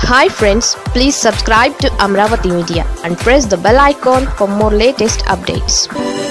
hi friends please subscribe to Amaravati media and press the bell icon for more latest updates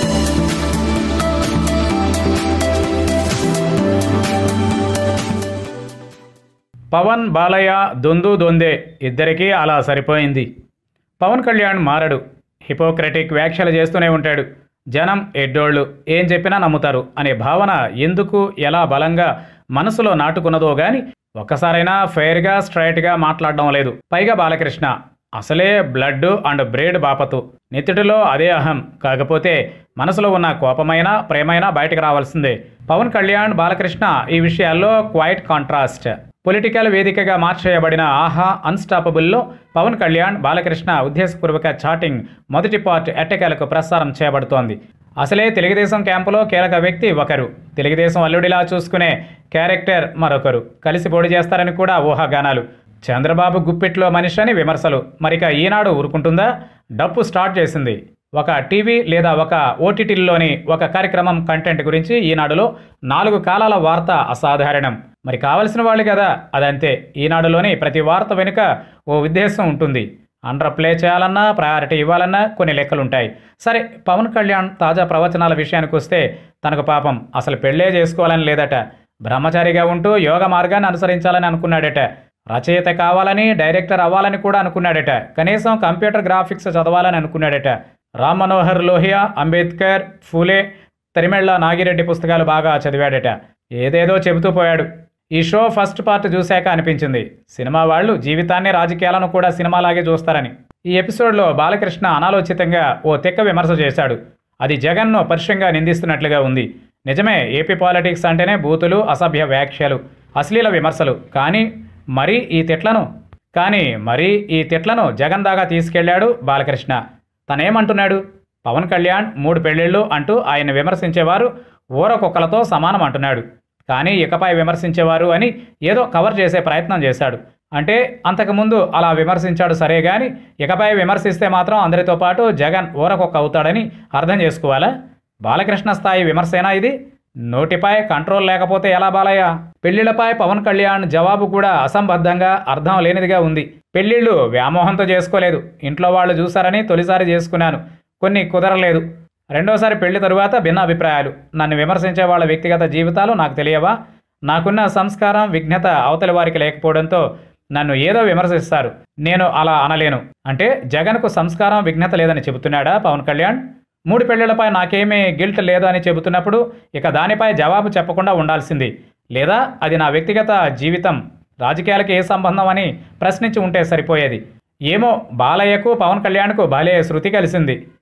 Pawan Balayya దొందు దొందే ఇద్దరికీ అలా సరిపోయింది పవన్ కళ్యాణ్ మారడు హిపోక్రటిక్ వ్యాఖ్యలు చేస్తూనే ఉంటాడు జనం ఎడ్డోళ్ళు ఏం చెప్పినా నమ్ముతారు అనే భావన ఎందుకు ఎలా బలంగా మనసులో నాటుకున్నదో గాని ఒక్కసారైనా ఫెయిర్గా స్ట్రైట్గా మాట్లాడడం లేదు పైగా బాలకృష్ణ అసలే బ్లడ్ అండ్ బ్రేడ్ బాపతు నెత్తిటిలో అదే అహం కాకపోతే మనసులో ఉన్న కోపమైనా ప్రేమైనా బయటకు రావాల్సిందే పవన్ కళ్యాణ్ బాలకృష్ణ ఈ విషయాల్లో క్వైట్ కాంట్రాస్ట్ పొలిటికల్ వేదికగా మార్చేయబడిన ఆహా అన్స్టాపబుల్లో పవన్ కళ్యాణ్ బాలకృష్ణ ఉద్దేశపూర్వక చాటింగ్ మొదటి పార్ట్ ఎట్టకేలకు ప్రసారం చేయబడుతోంది అసలే తెలుగుదేశం క్యాంపులో కీలక వ్యక్తి ఒకరు తెలుగుదేశం అల్లుడిలా చూసుకునే క్యారెక్టర్ మరొకరు కలిసి పోటీ చేస్తారని కూడా ఊహాగానాలు చంద్రబాబు గుప్పిట్లో మనిషి అని విమర్శలు మరిక ఈనాడు ఊరుకుంటుందా డప్పు స్టార్ట్ చేసింది ఒక టీవీ లేదా ఒక ఓటీటీల్లోని ఒక కార్యక్రమం కంటెంట్ గురించి ఈనాడులో నాలుగు కాలాల వార్త అసాధారణం మరి కావలసిన వాళ్ళు కదా అదంతే ఈనాడులోని ప్రతి వార్త వెనుక ఓ ఉద్దేశం ఉంటుంది అండర్ ప్లే చేయాలన్నా ప్రయారిటీ ఇవ్వాలన్నా కొన్ని లెక్కలుంటాయి సరే పవన్ కళ్యాణ్ తాజా ప్రవచనాల విషయానికి వస్తే తనకు పాపం అసలు పెళ్ళే చేసుకోవాలని లేదట బ్రహ్మచారిగా ఉంటూ యోగ మార్గాన్ని అనుసరించాలని అనుకున్నాడట రచయిత కావాలని డైరెక్టర్ అవ్వాలని కూడా అనుకున్నాడట కనీసం కంప్యూటర్ గ్రాఫిక్స్ చదవాలని అనుకున్నాడట రామ్ మనోహర్ లోహియా అంబేద్కర్ ఫూలే తరిమెళ్ళ నాగిరెడ్డి పుస్తకాలు బాగా చదివాడట ఏదేదో చెబుతూ పోయాడు ఈ షో ఫస్ట్ పార్ట్ చూశాక అనిపించింది సినిమా వాళ్ళు జీవితాన్ని రాజకీయాలను కూడా సినిమాలాగే చూస్తారని ఈ ఎపిసోడ్లో బాలకృష్ణ అనాలోచితంగా ఓ తెక్క విమర్శ చేశాడు అది జగన్ను పరుషంగా నిందిస్తున్నట్లుగా ఉంది నిజమే ఏపీ పాలిటిక్స్ అంటేనే బూతులు అసభ్య వ్యాఖ్యలు అశ్లీల విమర్శలు కానీ మరీ ఈ తిట్లను కానీ మరీ ఈ తిట్లను జగన్ దాకా తీసుకెళ్లాడు బాలకృష్ణ తనేమంటున్నాడు పవన్ కళ్యాణ్ మూడు పెళ్ళిళ్ళు అంటూ ఆయన విమర్శించేవారు ఊరకొక్కలతో సమానం అంటున్నాడు కానీ ఇకపై విమర్శించేవారు అని ఏదో కవర్ చేసే ప్రయత్నం చేశాడు అంటే అంతకుముందు అలా విమర్శించాడు సరే కానీ ఇకపై విమర్శిస్తే మాత్రం అందరితో పాటు జగన్ ఊరకొక్క అవుతాడని అర్థం చేసుకోవాలా బాలకృష్ణ స్థాయి విమర్శేనా ఇది నోటిపై కంట్రోల్ లేకపోతే ఎలా బాలయ్య పెళ్లిళ్లపై పవన్ కళ్యాణ్ జవాబు కూడా అసంబద్ధంగా అర్థం లేనిదిగా ఉంది పెళ్లిళ్ళు వ్యామోహంతో చేసుకోలేదు ఇంట్లో వాళ్ళు చూశారని తొలిసారి చేసుకున్నాను కొన్ని కుదరలేదు రెండోసారి పెళ్లి తరువాత భిన్న అభిప్రాయాలు నన్ను విమర్శించే వాళ్ళ వ్యక్తిగత జీవితాలు నాకు తెలియవా నాకున్న సంస్కారం విఘ్నత అవతలి వారికి లేకపోవడంతో నన్ను ఏదో విమర్శిస్తారు నేను అలా అనలేను అంటే జగన్కు సంస్కారం విఘ్నత లేదని చెబుతున్నాడా పవన్ కళ్యాణ్ మూడు పెళ్లిళ్లపై నాకేమీ గిల్ట్ లేదు అని చెబుతున్నప్పుడు ఇక దానిపై జవాబు చెప్పకుండా ఉండాల్సింది లేదా అది నా వ్యక్తిగత జీవితం రాజకీయాలకు ఏ సంబంధం అని ప్రశ్నించి ఉంటే సరిపోయేది ఏమో బాలయ్యకు పవన్ కళ్యాణ్కు బాలే శృతి కలిసింది